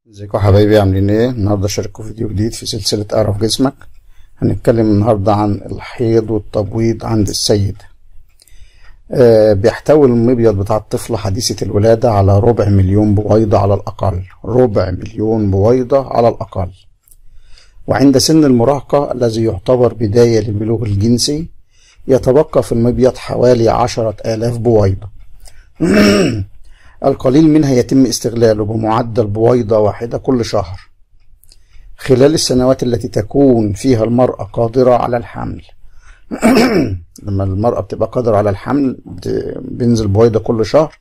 ازيكم يا حبايبي عاملين ايه النهارده شارككم فيديو جديد في سلسله اعرف جسمك هنتكلم النهارده عن الحيض والتبويض عند السيد آه بيحتوي المبيض بتاع الطفل حديثة الولادة على ربع مليون بويضة على الأقل ربع مليون بويضة على الأقل وعند سن المراهقة الذي يعتبر بداية للبلوغ الجنسي يتبقى في المبيض حوالي عشرة آلاف بويضة القليل منها يتم استغلاله بمعدل بويضة واحدة كل شهر خلال السنوات التي تكون فيها المرأة قادرة على الحمل لما المرأة بتبقى قادرة على الحمل بينزل بويضة كل شهر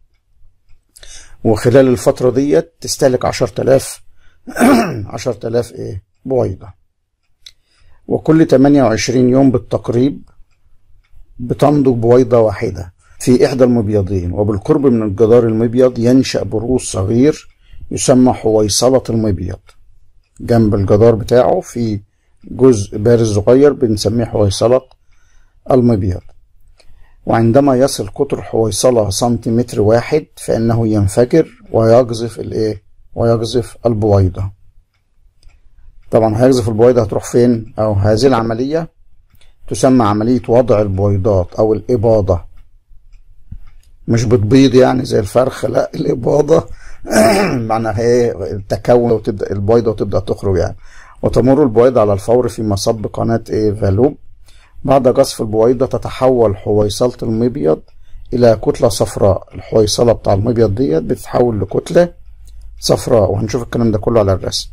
وخلال الفترة ديت تستهلك عشر تلاف عشر تلاف ايه بويضة وكل 28 يوم بالتقريب بتنضج بويضة واحدة في إحدى المبيضين وبالقرب من الجدار المبيض ينشأ بروز صغير يسمى حويصلة المبيض جنب الجدار بتاعه في جزء بارز صغير بنسميه حويصلة المبيض وعندما يصل قطر حويصلة سنتيمتر واحد فإنه ينفجر ويقذف الإيه؟ ويقذف البويضة طبعا هيقذف البويضة هتروح فين؟ أو هذه العملية تسمى عملية وضع البويضات أو الإباضة مش بتبيض يعني زي الفرخ لا الإباضة معناها ايه التكون وتبدأ البويضة وتبدأ تخرج يعني وتمر البويضة على الفور في مصب قناة ايه فالوب بعد قصف البويضة تتحول حويصلة المبيض إلى كتلة صفراء الحويصلة بتاع المبيض ديت بتتحول لكتلة صفراء وهنشوف الكلام ده كله على الرسم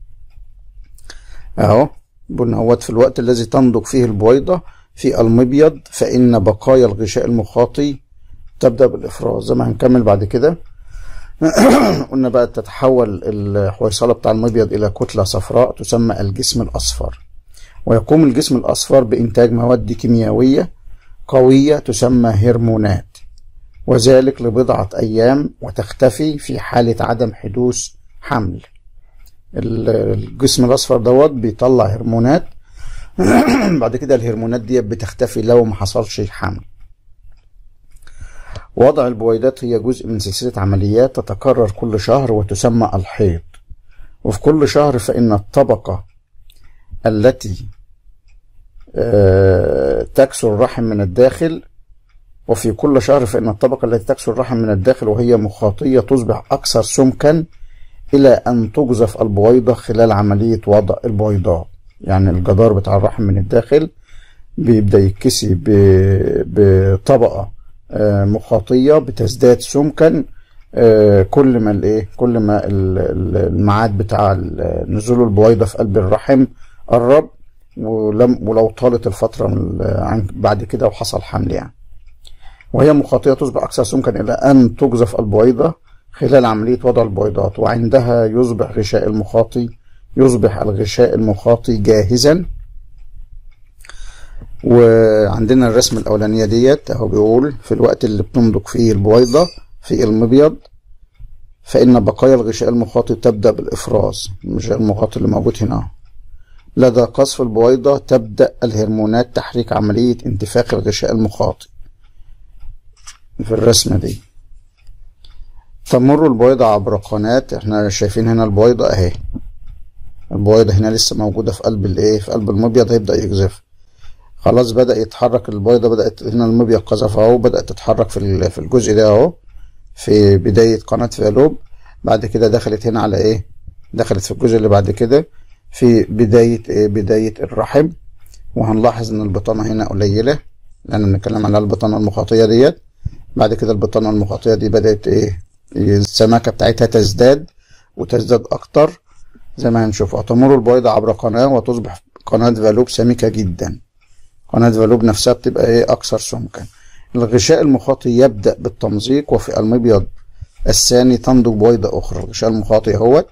اهو قلنا هوت في الوقت الذي تنضج فيه البويضة في المبيض فإن بقايا الغشاء المخاطي تبدأ بالإفراز زي ما هنكمل بعد كده قلنا بقى تتحول الحويصلة بتاع المبيض إلى كتلة صفراء تسمى الجسم الأصفر ويقوم الجسم الأصفر بإنتاج مواد كيميائية قوية تسمى هرمونات وذلك لبضعة أيام وتختفي في حالة عدم حدوث حمل الجسم الأصفر دوت بيطلع هرمونات بعد كده الهرمونات دي بتختفي لو ما حصلش حمل وضع البويضات هي جزء من سلسلة عمليات تتكرر كل شهر وتسمى الحيض وفي كل شهر فإن الطبقة التي تكسر الرحم من الداخل وفي كل شهر فإن الطبقة التي تكسر الرحم من الداخل وهي مخاطية تصبح أكثر سمكا إلى أن تجزف البويضة خلال عملية وضع البويضات يعني الجدار بتاع الرحم من الداخل بيبدأ يتكسي بطبقة مخاطية بتزداد سمكا كل ما الايه كل ما الميعاد بتاع نزول البويضة في قلب الرحم قرب ولم ولو طالت الفترة بعد كده وحصل حمل يعني وهي مخاطية تصبح أكثر سمكا إلى أن تجزف البويضة خلال عملية وضع البويضات وعندها يصبح غشاء المخاطي يصبح الغشاء المخاطي جاهزا وعندنا الرسمة الأولانية ديت أهو بيقول في الوقت اللي بتنضج فيه البويضة في المبيض فإن بقايا الغشاء المخاطي تبدأ بالإفراز الغشاء المخاطي اللي موجود هنا لدى قصف البويضة تبدأ الهرمونات تحريك عملية انتفاخ الغشاء المخاطي في الرسمة دي تمر البويضة عبر قناة احنا شايفين هنا البويضة اهي البويضة هنا لسه موجودة في قلب الايه في قلب المبيض هيبدأ يقذف خلاص بدأ يتحرك البويضة بدأت هنا المبيض قذف اهو بدأت تتحرك في في الجزء ده اهو في بداية قناة فالوب بعد كده دخلت هنا على ايه دخلت في الجزء اللي بعد كده في بداية ايه بداية الرحم وهنلاحظ ان البطانة هنا قليلة لان بنتكلم على البطانة المخاطية ديت بعد كده البطانة المخاطية دي بدأت ايه السماكة بتاعتها تزداد وتزداد اكتر زي ما هنشوف وتمر البويضة عبر قناة وتصبح قناة فالوب سميكة جدا قناة فالوب نفسها بتبقى ايه أكثر سمكا الغشاء المخاطي يبدأ بالتمزيق وفي المبيض الثاني تنضج بويضة أخرى الغشاء المخاطي اهوت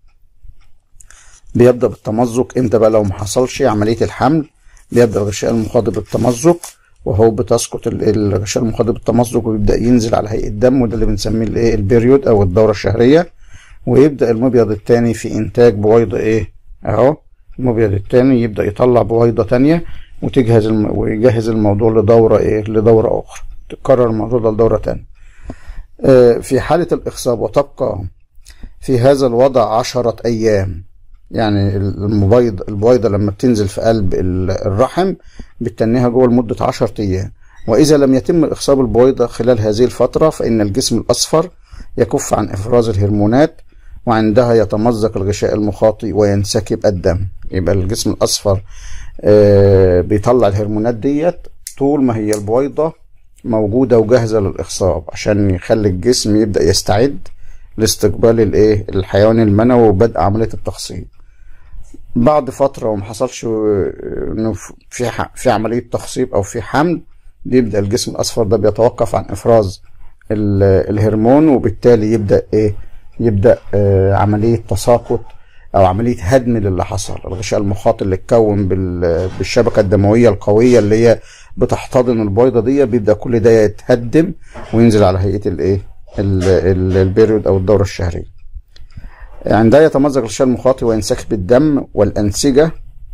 بيبدأ بالتمزق امتى بقى لو محصلش عملية الحمل بيبدأ الغشاء المخاطي بالتمزق وهو بتسقط الغشاء المخاطي بالتمزق ويبدأ ينزل على هيئة دم وده اللي بنسميه الايه البيريود أو الدورة الشهرية ويبدأ المبيض الثاني في إنتاج بويضة ايه أهو المبيض الثاني يبدأ يطلع بويضة تانية وتجهز الم... ويجهز الموضوع لدورة ايه لدورة اخرى تكرر الموضوع ده لدورة تانية آه في حالة الاخصاب وتبقى في هذا الوضع عشرة أيام يعني المبيض البويضة لما بتنزل في قلب الرحم بتنيها جوه لمدة عشرة أيام وإذا لم يتم إخصاب البويضة خلال هذه الفترة فإن الجسم الأصفر يكف عن إفراز الهرمونات وعندها يتمزق الغشاء المخاطي وينسكب الدم يبقى الجسم الأصفر بيطلع الهرمونات ديت طول ما هي البويضة موجودة وجاهزة للإخصاب عشان يخلي الجسم يبدأ يستعد لاستقبال الايه الحيوان المنوي وبدء عملية التخصيب بعد فترة وما حصلش انه في في عملية تخصيب او في حمل بيبدأ الجسم الاصفر ده بيتوقف عن افراز الهرمون وبالتالي يبدأ ايه يبدأ آه عملية تساقط او عملية هدم للي حصل الغشاء المخاطي اللي اتكون بالشبكة الدموية القوية اللي هي بتحتضن البويضة دي بيبدأ كل ده يتهدم وينزل على هيئة الايه البيريود او الدورة الشهرية عندها يتمزق الغشاء المخاطي وينسكب الدم والأنسجة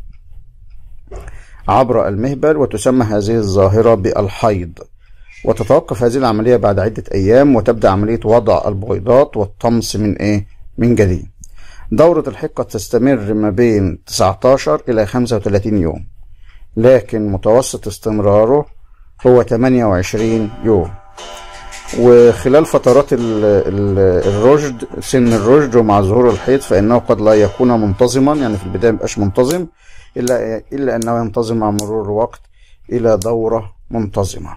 عبر المهبل وتسمى هذه الظاهرة بالحيض وتتوقف هذه العملية بعد عدة أيام وتبدأ عملية وضع البويضات والطمس من إيه؟ من جديد دورة الحيض قد تستمر ما بين 19 إلى 35 يوم لكن متوسط استمراره هو 28 يوم وخلال فترات ال ال الرشد سن الرشد ومع ظهور الحيض فإنه قد لا يكون منتظما يعني في البداية مبقاش منتظم إلا إلا أنه ينتظم مع مرور الوقت إلى دورة منتظمة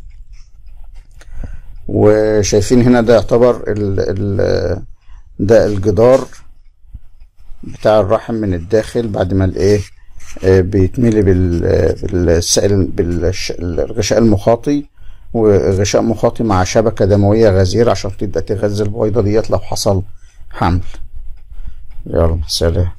وشايفين هنا ده يعتبر ال ال ده الجدار بتاع الرحم من الداخل بعد ما الايه بيتملي بالسائل بالغشاء المخاطي وغشاء مخاطي مع شبكة دموية غزيرة عشان تبدأ تغذي البويضة ديت لو حصل حمل يلا سلام